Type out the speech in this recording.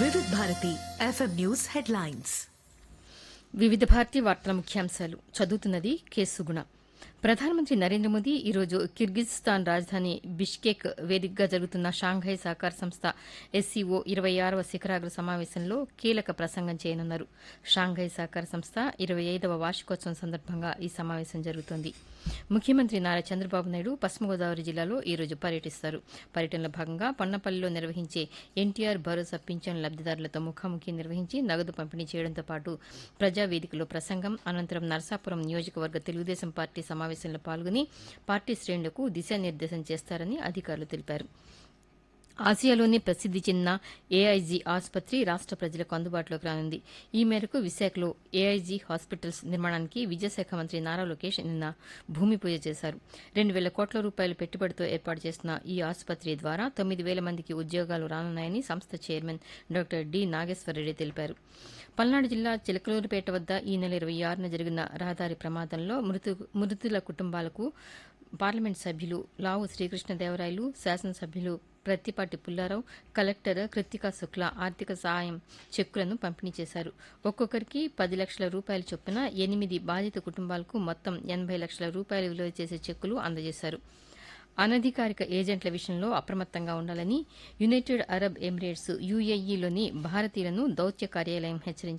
వివిధ Bharati FM news headlines వివిధ భారతి వార్తల ముఖ్యాంశాలు చదువుతున్నది కె సుగుణ ప్రధానమంత్రి నరేంద్ర మోదీ ఈరోజు కిర్గిజ్స్తాన్ రాజధాని బిష్కెక్ వేదికగా జరుగుతున్న షాంఘై సహకార సంస్థ ఎస్సీఓ ఇరవై ఆరవ శిఖరాగ్ర సమావేశంలో కీలక ప్రసంగం చేయనున్నారు షాంఘై సహకార సంస్థ ఇరవై ఐదవ వార్షికోత్సవం సందర్భంగా ఈ సమావేశం జరుగుతోంది ముఖ్యమంత్రి నారా చంద్రబాబు నాయుడు పశ్చిమ గోదావరి జిల్లాలో ఈ రోజు పర్యటిస్తారు పర్యటనలో భాగంగా పొన్నపల్లిలో నిర్వహించే ఎన్టీఆర్ భరోసా పింఛన్ లబ్దిదారులతో ముఖాముఖి నిర్వహించి నగదు పంపిణీ చేయడంతో పాటు ప్రజావేదికలో ప్రసంగం అనంతరం నరసాపురం నియోజకవర్గ తెలుగుదేశం పార్టీ సమావేశంలో పాల్గొని పార్టీ శ్రేణులకు దిశానిర్దేశం చేస్తారని అధికారులు తెలిపారు ఆసియాలోనే ప్రసిద్ది చెందిన ఏఐజీ ఆసుపత్రి రాష్ట ప్రజలకు అందుబాటులోకి రానుంది ఈ మేరకు విశాఖలో ఏఐజీ హాస్పిటల్స్ నిర్మాణానికి విద్యాశాఖ మంత్రి నారా లోకేష్ నిన్న భూమి పూజ చేశారు రెండు వేల కోట్ల రూపాయల పెట్టుబడితో ఏర్పాటు చేసిన ఈ ఆసుపత్రి ద్వారా తొమ్మిది వేల మందికి ఉద్యోగాలు రానున్నాయని సంస్థ చైర్మన్ డాక్టర్ డి నాగేశ్వరరెడ్డి తెలిపారు పల్నాడు జిల్లా చిలకలూరుపేట వద్ద ఈ నెల ఇరవై ఆరున జరిగిన రహదారి ప్రమాదంలో మృతు మృతుల కుటుంబాలకు పార్లమెంట్ సభ్యులు లావు శ్రీకృష్ణదేవరాయలు శాసనసభ్యులు ప్రత్తిపాటి పుల్లారావు కలెక్టర్ కృత్తికా శుక్ల ఆర్థిక సహాయం చెక్కులను పంపిణీ చేశారు ఒక్కొక్కరికి పది లక్షల రూపాయల చొప్పున ఎనిమిది బాధిత కుటుంబాలకు మొత్తం ఎనబై లక్షల రూపాయలు విలువ చేసే చెక్కులు అందజేశారు అనధికారిక ఏజెంట్ల విషయంలో అప్రమత్తంగా ఉండాలని యునైటెడ్ అరబ్ ఎమిరేట్స్ యుఏఈలోని భారతీయులను దౌత్య కార్యాలయం హెచ్చరించింది